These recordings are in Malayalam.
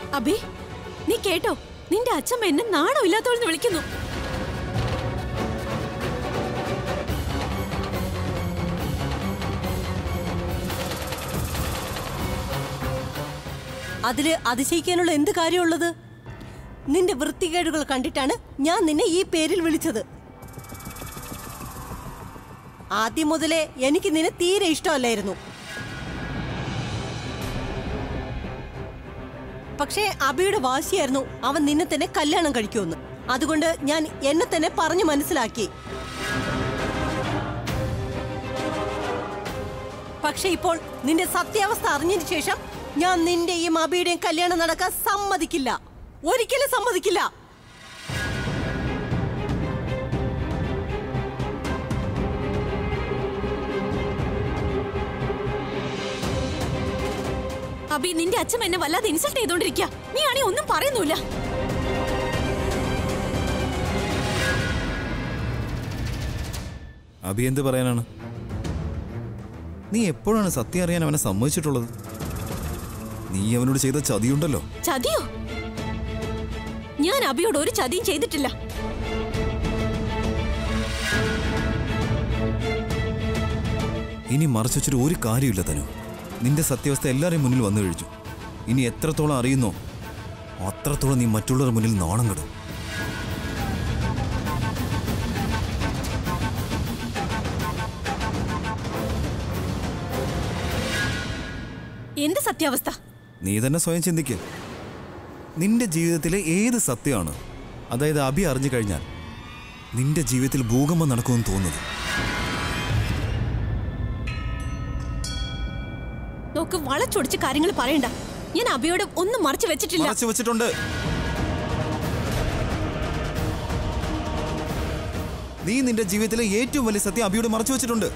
അബി നീ കേട്ടോ നിന്റെ അച്ഛമ്മ എന്നെ നാണോ ഇല്ലാത്തവളെന്ന് വിളിക്കുന്നു അതില് അതിശയിക്കാനുള്ള എന്ത് കാര്യമുള്ളത് നിന്റെ വൃത്തികേടുകൾ കണ്ടിട്ടാണ് ഞാൻ നിന്നെ ഈ പേരിൽ വിളിച്ചത് ആദ്യം മുതലേ എനിക്ക് നിന്നെ തീരെ ഇഷ്ടമല്ലായിരുന്നു പക്ഷേ അബിയുടെ വാശിയായിരുന്നു അവൻ നിന്നെ തന്നെ കല്യാണം കഴിക്കുമെന്ന് അതുകൊണ്ട് ഞാൻ എന്നെ തന്നെ പറഞ്ഞു മനസ്സിലാക്കി പക്ഷെ ഇപ്പോൾ നിന്റെ സത്യാവസ്ഥ അറിഞ്ഞതിന് ശേഷം ഞാൻ നിന്റെയും അബിയുടെയും കല്യാണം നടക്കാൻ സമ്മതിക്കില്ല ഒരിക്കലും സമ്മതിക്കില്ല അബി നിന്റെ അച്ഛൻ എന്നെ വല്ലാതെ ഇൻസൾട്ട് ചെയ്തോണ്ടിരിക്കുക നീ ആണെ ഒന്നും പറയുന്നില്ല അഭി എന്ത് പറയാനാണ് നീ എപ്പോഴാണ് സത്യം അറിയാൻ അവനെ സമ്മതിച്ചിട്ടുള്ളത് നീ അവനോട് ചെയ്ത ചതിയുണ്ടല്ലോ ചതിയോ ഞാൻ അബിയോട് ഒരു ചതിയും ചെയ്തിട്ടില്ല ഇനി മറച്ചു വെച്ചിട്ട് ഒരു കാര്യമില്ല തനു നിന്റെ സത്യാവസ്ഥ എല്ലാവരെയും മുന്നിൽ വന്നു കഴിച്ചു ഇനി എത്രത്തോളം അറിയുന്നോ അത്രത്തോളം നീ മറ്റുള്ളവരുടെ മുന്നിൽ നാണം കെടും എന്ത് സത്യാവസ്ഥ നീ തന്നെ സ്വയം ചിന്തിക്ക് നിന്റെ ജീവിതത്തിലെ ഏത് സത്യമാണ് അതായത് അഭി അറിഞ്ഞു കഴിഞ്ഞാൽ നിന്റെ ജീവിതത്തിൽ ഭൂകമ്പം നടക്കുമെന്ന് തോന്നുന്നത് നോക്ക് വളച്ചൊടിച്ച് കാര്യങ്ങൾ പറയണ്ട ഞാൻ അബിയോട് ഒന്നും മറച്ചു വെച്ചിട്ടില്ല മറച്ചു വെച്ചിട്ടുണ്ട് നീ നിന്റെ ജീവിതത്തിലെ ഏറ്റവും വലിയ സത്യം അബിയോട് മറച്ചു വെച്ചിട്ടുണ്ട്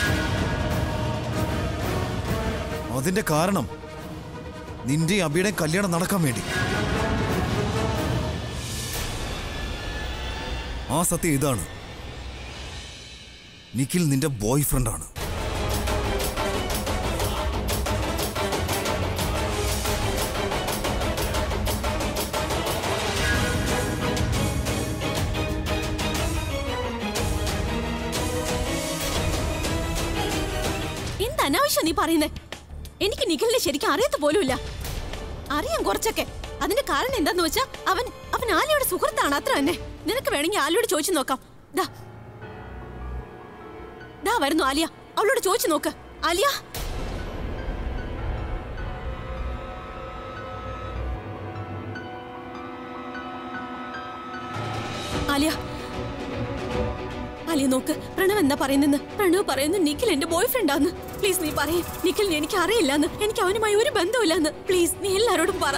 അതിന്റെ കാരണം നിന്റെ അബിയുടെ കല്യാണം നടക്കാൻ വേണ്ടി ആ സത്യം ഇതാണ് നിഖിൽ നിന്റെ ബോയ് ഫ്രണ്ടാണ് എന്ത് അനാവശ്യം നീ പറയുന്നേ എനിക്ക് നിഖിലിനെ ശരിക്കും അറിയത്ത പോലുമില്ല അറിയാം കുറച്ചൊക്കെ അതിന്റെ കാരണം എന്താന്ന് വെച്ചാ അവൻ അവൻ ആലിയുടെ സുഹൃത്താണ് അത്ര തന്നെ നിനക്ക് വേണമെങ്കിൽ ആലിയോട് ചോദിച്ചു നോക്കാം ദാ ദാ വരുന്നു ആലിയ അവളോട് ചോദിച്ചു നോക്ക് ആലിയ ആലിയ ആലിയ നോക്ക് പ്രണവ് എന്താ പറയുന്നെന്ന് പ്രണവ് പറയുന്നു നിഖിൽ എന്റെ ബോയ് ഫ്രണ്ടാന്ന് പ്ലീസ് നീ പറയും നിഖിലിനെ എനിക്ക് അറിയില്ലാന്ന് എനിക്ക് അവനുമായി ഒരു ബന്ധമില്ലാന്ന് പ്ലീസ് നീ എല്ലാരോടും പറ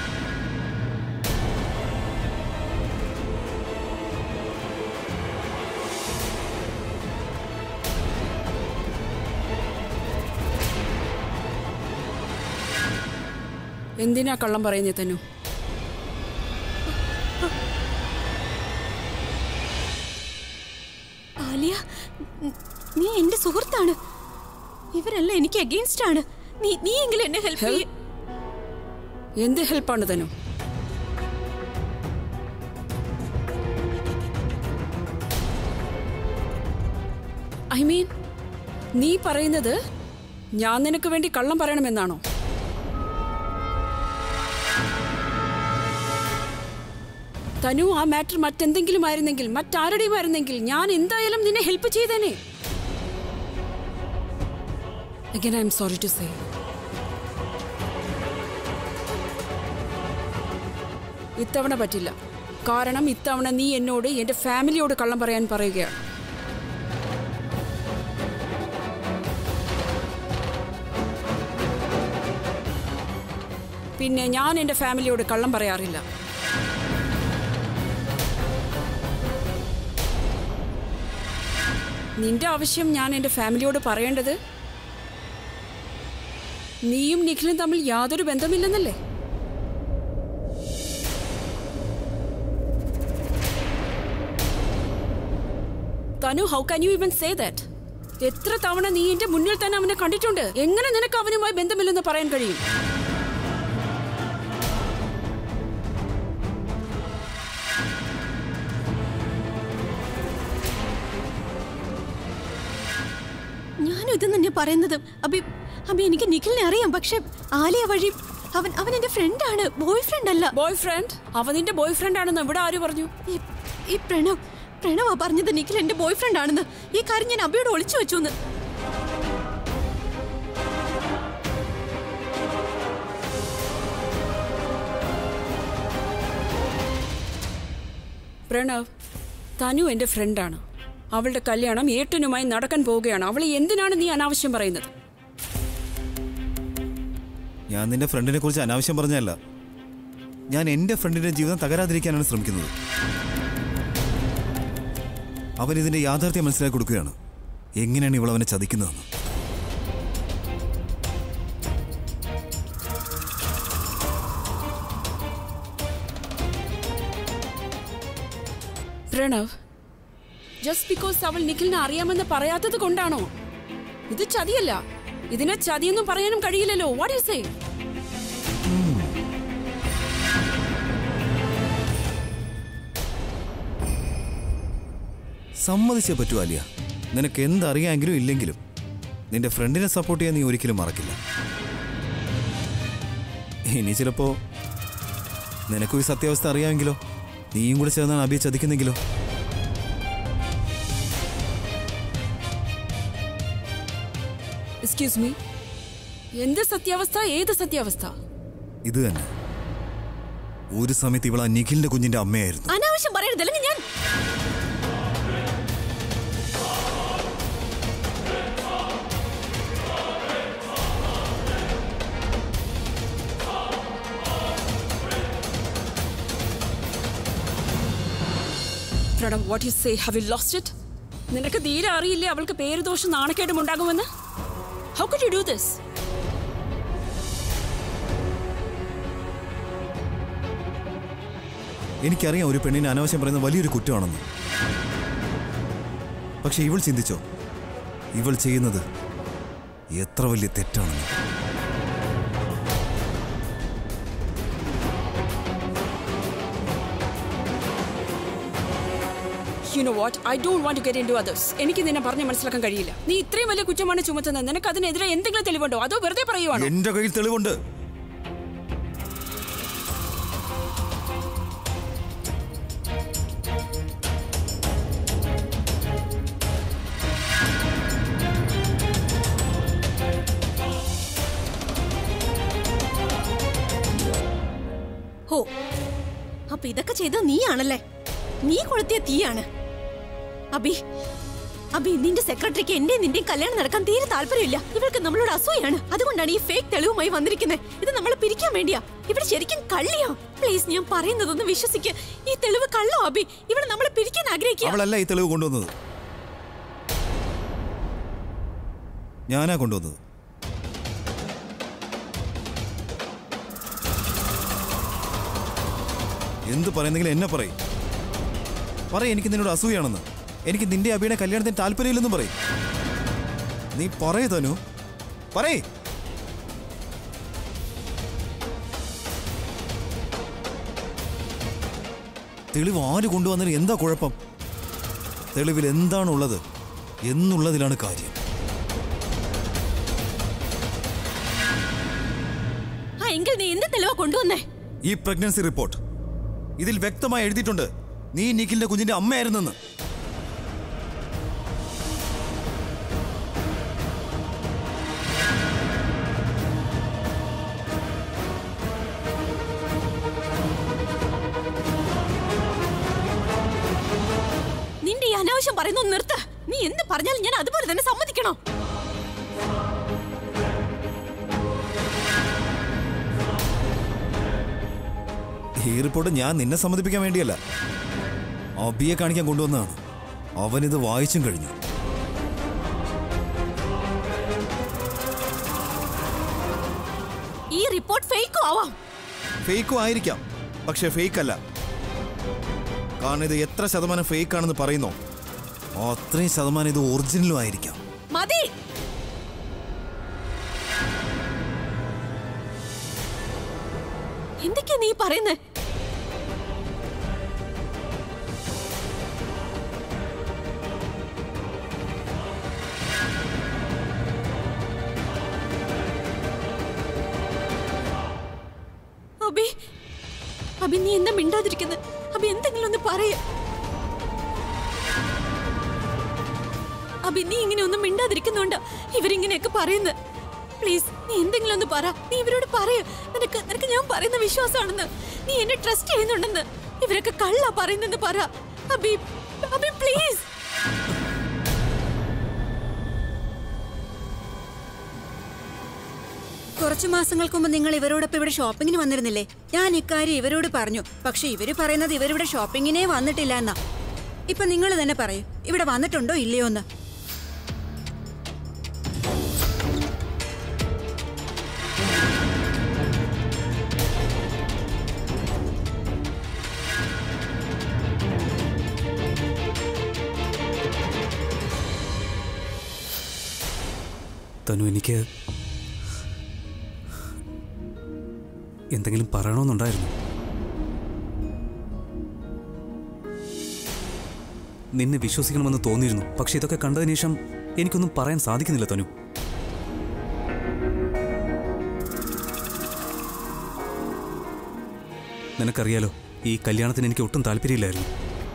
എന്തിനാ കള്ളം പറയുന്നേ തന്നു ആലിയ ന- നീ എന്റെ സുഹൃത്താണ് ഇവരെല്ലാം എനിക്ക് അഗെയിൻസ്റ്റ് ആണ് നീ നീ എങ്കിലും എന്നെ ഹെൽപ്പ് ചെയ്യ എന്ത് ഹെൽപ്പാണ് തന്നു ഐ മീൻ നീ പറയുന്നത് ഞാൻ നിനക്ക് വേണ്ടി കള്ളം പറയണമെന്നാണോ തനു ആ മാറ്റർ മറ്റെന്തെങ്കിലും ആയിരുന്നെങ്കിൽ മറ്റാരുടെയും ആയിരുന്നെങ്കിൽ ഞാൻ എന്തായാലും നിന്നെ ഹെൽപ്പ് ചെയ്തേനെ Again, I'm sorry to say. ഇത്തവണ പറ്റില്ല കാരണം ഇത്തവണ നീ എന്നോട് എന്റെ ഫാമിലിയോട് കള്ളം പറയാൻ പറയുകയാണ് പിന്നെ ഞാൻ എന്റെ ഫാമിലിയോട് കള്ളം പറയാറില്ല നിന്റെ ആവശ്യം ഞാൻ എന്റെ ഫാമിലിയോട് പറയേണ്ടത് നീയും നിഖിലും തമ്മിൽ യാതൊരു ബന്ധമില്ലെന്നല്ലേ Tanu how can you even say that എത്ര തവണ നീ എന്റെ മുന്നിൽ തന്നെ അവനെ കണ്ടിട്ടുണ്ട് എങ്ങനെ നിനക്ക് അവനുമായി ബന്ധമില്ലെന്ന് പറയാൻ കഴിയും ഞാനും ഇത് തന്നെയാ പറയുന്നത് അബി അബി എനിക്ക് നിഖിലിനെ അറിയാം പക്ഷെ ആലിയ വഴി അവൻ അവൻ എന്റെ ഫ്രണ്ടാണ് ബോയ് ഫ്രണ്ട് അല്ല ബോയ് ഫ്രണ്ട് അവൻ നിന്റെ ബോയ് ഫ്രണ്ട് ആണെന്ന് ഇവിടെ ആര് പറഞ്ഞു ഈ ഈ പ്രണവ് പ്രണവാ പറഞ്ഞത് നിഖിൽ എന്റെ ബോയ് ഫ്രണ്ട് ആണെന്ന് ഈ കാര്യം ഞാൻ അബിയോട് ഒളിച്ചു വെച്ചു എന്ന് പ്രണവ് തനു എന്റെ ഫ്രണ്ടാണ് അവളുടെ കല്യാണം ഏട്ടനുമായി നടക്കാൻ പോവുകയാണ് അവളെ എന്തിനാണ് നീ അനാവശ്യം പറയുന്നത് ഞാൻ നിന്റെ ഫ്രണ്ടിനെ കുറിച്ച് അനാവശ്യം പറഞ്ഞല്ല ഞാൻ എൻ്റെ ഫ്രണ്ടിന്റെ ജീവിതം തകരാതിരിക്കാനാണ് ശ്രമിക്കുന്നത് അവൻ ഇതിന്റെ യാഥാർത്ഥ്യം മനസ്സിലാക്കി കൊടുക്കുകയാണ് എങ്ങനെയാണ് ഇവൾ അവനെ ചതിക്കുന്നതെന്ന് പ്രണവ് ജസ്റ്റ് ബിക്കോസ് അവൾ നിഖിലിനെ അറിയാമെന്ന് പറയാത്തത് കൊണ്ടാണോ ഇത് ചതിയല്ല ഇതിനെ ചതിയൊന്നും പറയാനും കഴിയില്ലല്ലോ വാട്ട് യു സേ സമ്മതിച്ചേ പറ്റൂ ആലിയ നിനക്ക് എന്തറിയാമെങ്കിലും ഇല്ലെങ്കിലും നിന്റെ ഫ്രണ്ടിനെ സപ്പോർട്ട് ചെയ്യാൻ നീ ഒരിക്കലും മറക്കില്ല ഇനി ചിലപ്പോ നിനക്കും ഈ സത്യാവസ്ഥ അറിയാമെങ്കിലോ നീയും കൂടെ ചേർന്നാണ് അബിയെ ചതിക്കുന്നെങ്കിലോ എക്സ്ക്യൂസ് മീ എന്ത് സത്യാവസ്ഥ ഏത് സത്യാവസ്ഥ ഇത് തന്നെ ഒരു സമയത്ത് ഇവൾ ആ നിഖിലിന്റെ കുഞ്ഞിന്റെ അമ്മയായിരുന്നു അനാവശ്യം പറയരുത് അല്ലെങ്കിൽ ഞാൻ Pranav what you say have you lost it നിനക്ക് തീരെ അറിയില്ലേ അവൾക്ക് പേരുദോഷം നാണക്കേടും ഉണ്ടാകുമെന്ന് how could you do this എനിക്കറിയാം ഒരു പെണ്ണിനെ അനാവശ്യം പറയുന്നത് വലിയൊരു കുറ്റമാണെന്ന് പക്ഷെ ഇവൾ ചിന്തിച്ചോ ഇവൾ ചെയ്യുന്നത് എത്ര വലിയ തെറ്റാണെന്ന് you know what I don't want to get into others എനിക്ക് നിന്നെ പറഞ്ഞ് മനസ്സിലാക്കാൻ കഴിയില്ല നീ ഇത്രയും വലിയ കുറ്റമാണ് ചുമത്തുന്നത് നിനക്ക് അതിനെതിരെ എന്തെങ്കിലും തെളിവുണ്ടോ അതോ വെറുതെ പറയുവാണോ എന്റെ കയ്യിൽ തെളിവുണ്ട് ഹോ അപ്പൊ ഇതൊക്കെ ചെയ്തത് നീയാണല്ലേ നീ കൊളുത്തിയ തീയാണ് അബി അബി നിന്റെ സെക്രട്ടറിക്ക് എന്റെയും നിന്റെയും കല്യാണം നടക്കാൻ തീരെ താല്പര്യമില്ല ഇവർക്ക് നമ്മളോട് അസൂയാണ് അതുകൊണ്ടാണ് ഈ ഫേക്ക് തെളിവുമായി വന്നിരിക്കുന്നത് ഇത് നമ്മളെ പിരിക്കാൻ വേണ്ടിയാ ഇവിടെ ശരിക്കും കള്ളിയാ പ്ലീസ് ഞാൻ പറയുന്നതൊന്ന് വിശ്വസിക്ക് ഈ തെളിവ് കള്ളോ അബി ഇവിടെ നമ്മളെ പിരിക്കാൻ ആഗ്രഹിക്കുക അവളല്ല ഈ തെളിവ് കൊണ്ടുവന്നത് ഞാനാ കൊണ്ടുവന്നത് എന്ത് പറയുന്നെങ്കിലും എന്നെ പറയും പറ എനിക്ക് നിന്നോട് അസൂയാണെന്ന് എനിക്ക് നിന്റെ അബിയുടെ കല്യാണത്തിന് താല്പര്യമില്ലെന്നും പറയും നീ പറയൂ തനു പറയേ തെളിവ് ആര് കൊണ്ടുവന്നതിന് എന്താ കുഴപ്പം തെളിവിൽ എന്താണുള്ളത് എന്നുള്ളതിലാണ് കാര്യം ആ എങ്കിൽ നീ എന്ത് തെളിവാ കൊണ്ടുവന്നേ ഈ പ്രഗ്നൻസി റിപ്പോർട്ട് ഇതിൽ വ്യക്തമായി എഴുതിയിട്ടുണ്ട് നീ നിഖിലിന്റെ കുഞ്ഞിന്റെ അമ്മയായിരുന്നെന്ന് നിന്റെ ഈ അനാവശ്യം പറയുന്നു നിർത്ത് നീ എന്ത് പറഞ്ഞാലും ഞാൻ അതുപോലെ തന്നെ സമ്മതിക്കണോ ഈ റിപ്പോർട്ട് ഞാൻ നിന്നെ സമ്മതിപ്പിക്കാൻ വേണ്ടിയല്ല അബിയെ കാണിക്കാൻ കൊണ്ടുവന്നതാണ് അവനിത് വായിച്ചും കഴിഞ്ഞു ഈ റിപ്പോർട്ട് ഫേക്കും ആവാം ഫേക്കും ആയിരിക്കാം പക്ഷെ ഫേക്ക് അല്ല കാരണം ഇത് എത്ര ശതമാനം ഫേക്ക് ആണെന്ന് പറയുന്നോ അത്രയും ശതമാനം ഇത് ഒറിജിനലും ആയിരിക്കാം മതി എന്തൊക്കെയാ നീ പറയുന്നേ അബി അബി നീ എന്താ മിണ്ടാതിരിക്കുന്നത് അബി എന്തെങ്കിലും ഒന്ന് പറയ അബി നീ ഇങ്ങനെ ഒന്നും മിണ്ടാതിരിക്കുന്നുണ്ട് ഇവരിങ്ങനെയൊക്കെ പറയുന്നത് പ്ലീസ് നീ എന്തെങ്കിലും ഒന്ന് പറ നീ ഇവരോട് പറയ നിനക്ക് നിനക്ക് ഞാൻ പറയുന്ന വിശ്വാസമാണെന്ന് നീ എന്നെ ട്രസ്റ്റ് ചെയ്യുന്നുണ്ടെന്ന് ഇവരൊക്കെ കള്ള പറയുന്നെന്ന് പറ അബി അബി പ്ലീസ് കുറച്ചു മാസങ്ങൾക്ക് മുമ്പ് നിങ്ങൾ ഇവരോടൊപ്പം ഇവിടെ ഷോപ്പിങ്ങിന് വന്നിരുന്നില്ലേ ഞാൻ ഇക്കാര്യം ഇവരോട് പറഞ്ഞു പക്ഷെ ഇവര് പറയുന്നത് ഇവരിവിടെ ഷോപ്പിങ്ങിനേ വന്നിട്ടില്ല എന്നാ ഇപ്പൊ നിങ്ങൾ തന്നെ പറയൂ ഇവിടെ വന്നിട്ടുണ്ടോ ഇല്ലയോ എന്ന് തനു എനിക്ക് എന്തെങ്കിലും പറയണമെന്നുണ്ടായിരുന്നു നിന്നെ വിശ്വസിക്കണമെന്ന് തോന്നിയിരുന്നു പക്ഷെ ഇതൊക്കെ കണ്ടതിന് ശേഷം എനിക്കൊന്നും പറയാൻ സാധിക്കുന്നില്ല തനു നിനക്കറിയാലോ ഈ കല്യാണത്തിന് എനിക്ക് ഒട്ടും താല്പര്യമില്ലായിരുന്നു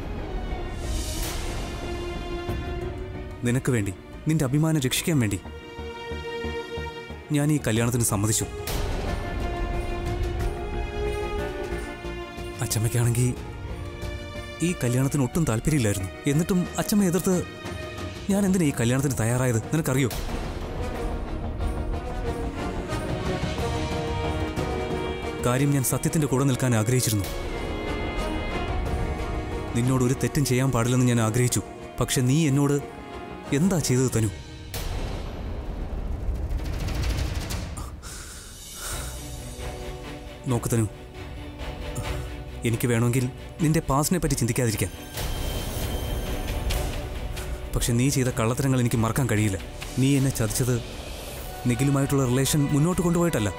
നിനക്ക് വേണ്ടി നിന്റെ അഭിമാനം രക്ഷിക്കാൻ വേണ്ടി ഞാൻ ഈ കല്യാണത്തിന് സമ്മതിച്ചു അച്ചമ്മയ്ക്കാണെങ്കിൽ ഈ കല്യാണത്തിന് ഒട്ടും താല്പര്യമില്ലായിരുന്നു എന്നിട്ടും അച്ചമ്മ എതിർത്ത് ഞാൻ എന്തിനാ ഈ കല്യാണത്തിന് തയ്യാറായത് നിനക്കറിയോ കാര്യം ഞാൻ സത്യത്തിന്റെ കൂടെ നിൽക്കാൻ ആഗ്രഹിച്ചിരുന്നു നിന്നോട് ഒരു തെറ്റും ചെയ്യാൻ പാടില്ലെന്ന് ഞാൻ ആഗ്രഹിച്ചു പക്ഷെ നീ എന്നോട് എന്താ ചെയ്തത് തനു നോക്ക് തനു എനിക്ക് വേണമെങ്കിൽ നിന്റെ പാസ്റ്റിനെ പറ്റി ചിന്തിക്കാതിരിക്കാം പക്ഷെ നീ ചെയ്ത കള്ളത്തരങ്ങൾ എനിക്ക് മറക്കാൻ കഴിയില്ല നീ എന്നെ ചതിച്ചത് നിഖിലുമായിട്ടുള്ള റിലേഷൻ മുന്നോട്ട് കൊണ്ടുപോയിട്ടല്ല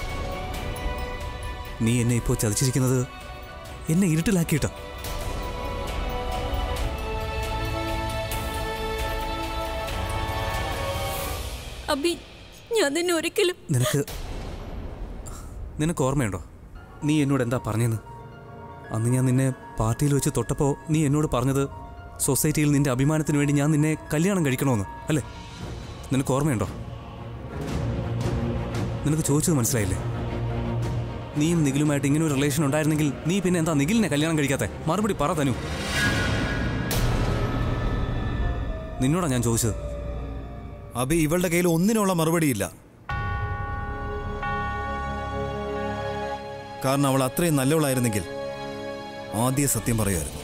നീ എന്നെ ഇപ്പോൾ ചതിച്ചിരിക്കുന്നത് എന്നെ ഇരുട്ടിലാക്കിയിട്ടാ അബി ഞാൻ നിന്നെ ഒരിക്കലും നിനക്ക് നിനക്ക് ഓർമ്മയുണ്ടോ നീ എന്നോട് എന്താ പറഞ്ഞെന്ന് അന്ന് ഞാൻ നിന്നെ പാർട്ടിയിൽ വെച്ച് തൊട്ടപ്പോൾ നീ എന്നോട് പറഞ്ഞത് സൊസൈറ്റിയിൽ നിന്റെ അഭിമാനത്തിന് വേണ്ടി ഞാൻ നിന്നെ കല്യാണം കഴിക്കണമെന്ന് അല്ലേ നിനക്ക് ഓർമ്മയുണ്ടോ നിനക്ക് ചോദിച്ചത് മനസ്സിലായില്ലേ നീയും നിഖിലുമായിട്ട് ഇങ്ങനെ ഒരു റിലേഷൻ ഉണ്ടായിരുന്നെങ്കിൽ നീ പിന്നെ എന്താ നിഖിലിനെ കല്യാണം കഴിക്കാത്തെ മറുപടി പറ തനു നിന്നോടാ ഞാൻ ചോദിച്ചത് അബി ഇവളുടെ കയ്യിൽ ഒന്നിനുള്ള മറുപടിയില്ല കാരണം അവൾ അത്രയും നല്ലവളായിരുന്നെങ്കിൽ ആദ്യ സത്യം പറയുമായിരുന്നു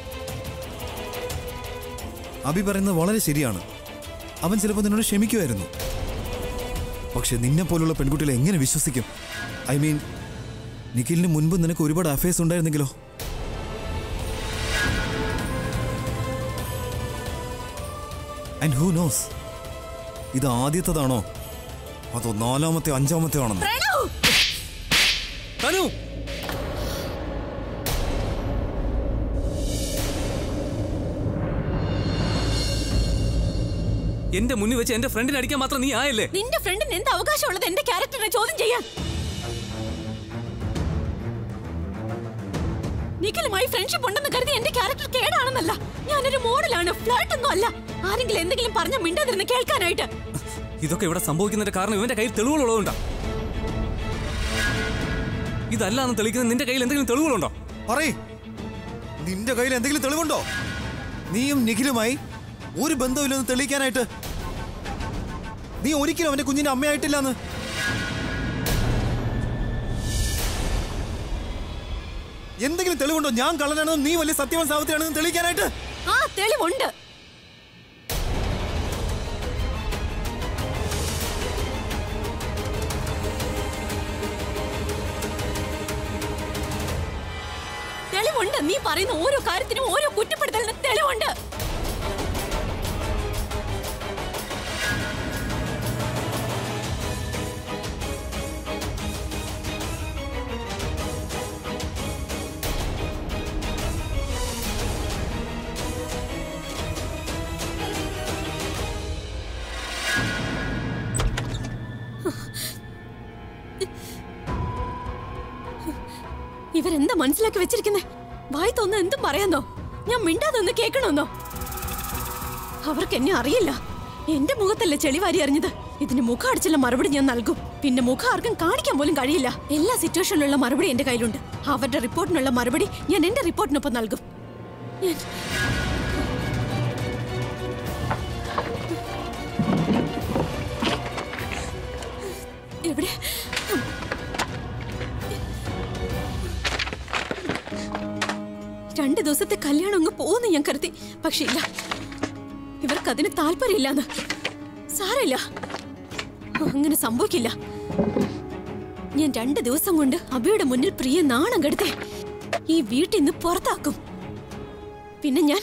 അബി പറയുന്നത് വളരെ ശരിയാണ് അവൻ ചിലപ്പോൾ നിന്നോട് ക്ഷമിക്കുമായിരുന്നു പക്ഷെ നിന്നെ പോലുള്ള പെൺകുട്ടികളെ എങ്ങനെ വിശ്വസിക്കും ഐ മീൻ നിഖിലിന് മുൻപ് നിനക്ക് ഒരുപാട് അഫയേഴ്സ് ഉണ്ടായിരുന്നെങ്കിലോ ആൻഡ് ഹൂ നോസ് ഇത് ആദ്യത്തേതാണോ അതോ നാലാമത്തെ അഞ്ചാമത്തെ ആണെന്നോ തനു എന്റെ മുന്നിൽ വെച്ച് എന്റെ ഫ്രണ്ടിനെ അടിക്കാൻ മാത്രം നീ ആയല്ലേ നിന്റെ ഫ്രണ്ടിന് എന്ത് അവകാശമുള്ളത് എന്റെ ക്യാരക്ടറിനെ ചോദ്യം ചെയ്യാൻ നിഖിലുമായി ഫ്രണ്ട്ഷിപ്പ് ഉണ്ടെന്ന് കരുതി എന്റെ ക്യാരക്ടർ കേടാണെന്നല്ല ഞാനൊരു മോഡലാണ് ഫ്ലാറ്റ് ഒന്നും അല്ല ആരെങ്കിലും എന്തെങ്കിലും പറഞ്ഞ മിണ്ടാതിരുന്ന് കേൾക്കാനായിട്ട് ഇതൊക്കെ ഇവിടെ സംഭവിക്കുന്നതിന്റെ കാരണം ഇവന്റെ കയ്യിൽ തെളിവുകളുള്ളതുകൊണ്ടാ ഇതല്ല എന്ന് തെളിയിക്കുന്ന നിന്റെ കയ്യിൽ എന്തെങ്കിലും തെളിവുകളുണ്ടോ പറയ് നിന്റെ കയ്യിൽ എന്തെങ്കിലും തെളിവുണ്ടോ നീയും നിഖിലുമായി ഒരു ബന്ധമില്ലെന്ന് തെളിയിക്കാനായിട്ട് നീ ഒരിക്കലും അവന്റെ കുഞ്ഞിന്റെ അമ്മയായിട്ടില്ലെന്ന് എന്തെങ്കിലും തെളിവുണ്ടോ ഞാൻ കള്ളനാണെന്നും നീ വലിയ സത്യവാൻ സാവത്തിയാണെന്നും തെളിയിക്കാനായിട്ട് ആ തെളിവുണ്ട് തെളിവുണ്ട് നീ പറയുന്ന ഓരോ കാര്യത്തിനും ഓരോ കുറ്റപ്പെടുത്തലിന് തെളിവുണ്ട് ഇവരെന്താ മനസ്സിലാക്കി വെച്ചിരിക്കുന്നേ വായി തോന്നുന്ന എന്തും പറയാന്നോ ഞാൻ മിണ്ടാതെ ഒന്ന് കേൾക്കണമെന്നോ അവർക്ക് എന്നെ അറിയില്ല എന്റെ മുഖത്തല്ലേ ചെളിവാരി അറിഞ്ഞത് ഇതിന് മുഖം അടിച്ചുള്ള മറുപടി ഞാൻ നൽകും പിന്നെ മുഖം ആർക്കും കാണിക്കാൻ പോലും കഴിയില്ല എല്ലാ സിറ്റുവേഷനിലുള്ള മറുപടി എന്റെ കയ്യിലുണ്ട് അവരുടെ റിപ്പോർട്ടിനുള്ള മറുപടി ഞാൻ എന്റെ റിപ്പോർട്ടിനൊപ്പം നൽകും ഞാൻ- എവിടെ രണ്ട് ദിവസത്തെ കല്യാണം അങ്ങ് പോകുന്നു ഞാൻ കരുതി പക്ഷെ ഇല്ല ഇവർക്ക് അതിന് താല്പര്യമില്ലാന്ന് സാരമില്ല അങ്ങനെ സംഭവിക്കില്ല ഞാൻ രണ്ട് ദിവസം കൊണ്ട് അബിയുടെ മുന്നിൽ പ്രിയ നാണം കെടുത്തേ ഈ വീട്ടിൽ നിന്ന് പുറത്താക്കും പിന്നെ ഞാൻ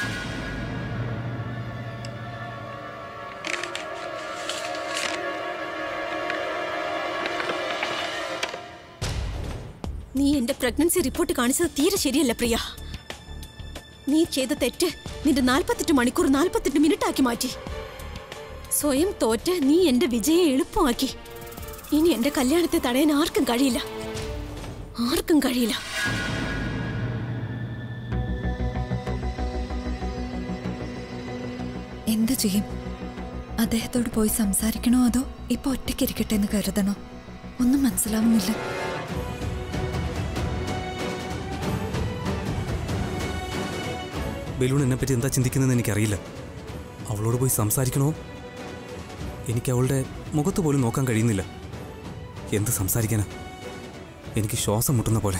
നീ എന്റെ പ്രഗ്നൻസി റിപ്പോർട്ട് കാണിച്ചത് തീരെ ശരിയല്ല പ്രിയ നീ ചെയ്ത തെറ്റ് നിന്റെ നാൽപ്പത്തെട്ട് മണിക്കൂർ നാൽപ്പത്തെട്ട് മിനിറ്റ് ആക്കി മാറ്റി സ്വയം തോറ്റ് നീ എന്റെ വിജയം എളുപ്പമാക്കി ഇനി എന്റെ കല്യാണത്തെ തടയാൻ ആർക്കും കഴിയില്ല ആർക്കും കഴിയില്ല എന്ത് ചെയ്യും അദ്ദേഹത്തോട് പോയി സംസാരിക്കണോ അതോ ഇപ്പൊ ഒറ്റയ്ക്കിരിക്കട്ടെ എന്ന് കരുതണോ ഒന്നും മനസ്സിലാവുന്നില്ല ബലൂൺ എന്നെ പറ്റി എന്താ ചിന്തിക്കുന്നതെന്ന് എനിക്കറിയില്ല അവളോട് പോയി സംസാരിക്കണോ എനിക്ക് അവളുടെ മുഖത്ത് പോലും നോക്കാൻ കഴിയുന്നില്ല എന്ത് സംസാരിക്കാനാ എനിക്ക് ശ്വാസം മുട്ടുന്ന പോലെ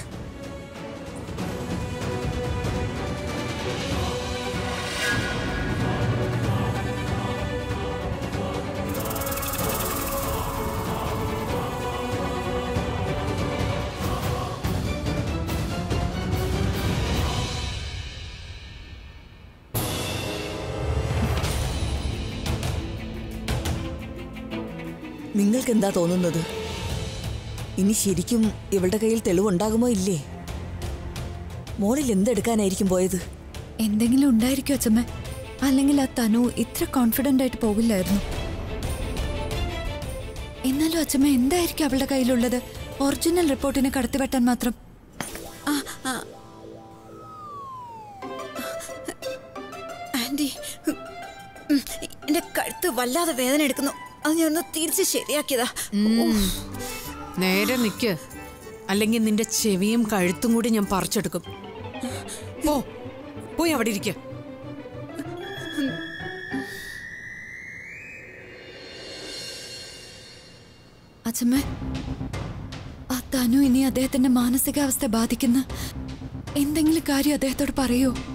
നിങ്ങൾക്ക് എന്താ തോന്നുന്നത് ഇനി ശരിക്കും ഇവളുടെ കയ്യിൽ തെളിവുണ്ടാകുമോ ഇല്ലേ മോളിൽ എന്തെടുക്കാനായിരിക്കും പോയത് എന്തെങ്കിലും ഉണ്ടായിരിക്കും അച്ഛമ്മ അല്ലെങ്കിൽ ആ തനു ഇത്ര കോൺഫിഡന്റ് ആയിട്ട് പോകില്ലായിരുന്നു എന്നാലും അച്ഛമ്മ എന്തായിരിക്കും അവളുടെ കയ്യിലുള്ളത് ഒറിജിനൽ റിപ്പോർട്ടിനെ കടത്തിവെട്ടാൻ മാത്രം ആന്റി ഉം, എന്റെ കഴുത്ത് വല്ലാതെ വേദന എടുക്കുന്നു അത് ഞാൻ ഒന്ന് തിരിച്ച് ശരിയാക്കിയതാ നേരെ നിക്ക് അല്ലെങ്കിൽ നിന്റെ ചെവിയും കഴുത്തും കൂടി ഞാൻ പറിച്ചെടുക്കും പോ പോയി അവിടെ ഇരിക്ക അച്ഛമ്മ ആ തനു ഇനി അദ്ദേഹത്തിന്റെ മാനസികാവസ്ഥ ബാധിക്കുന്ന എന്തെങ്കിലും കാര്യം അദ്ദേഹത്തോട് പറയൂ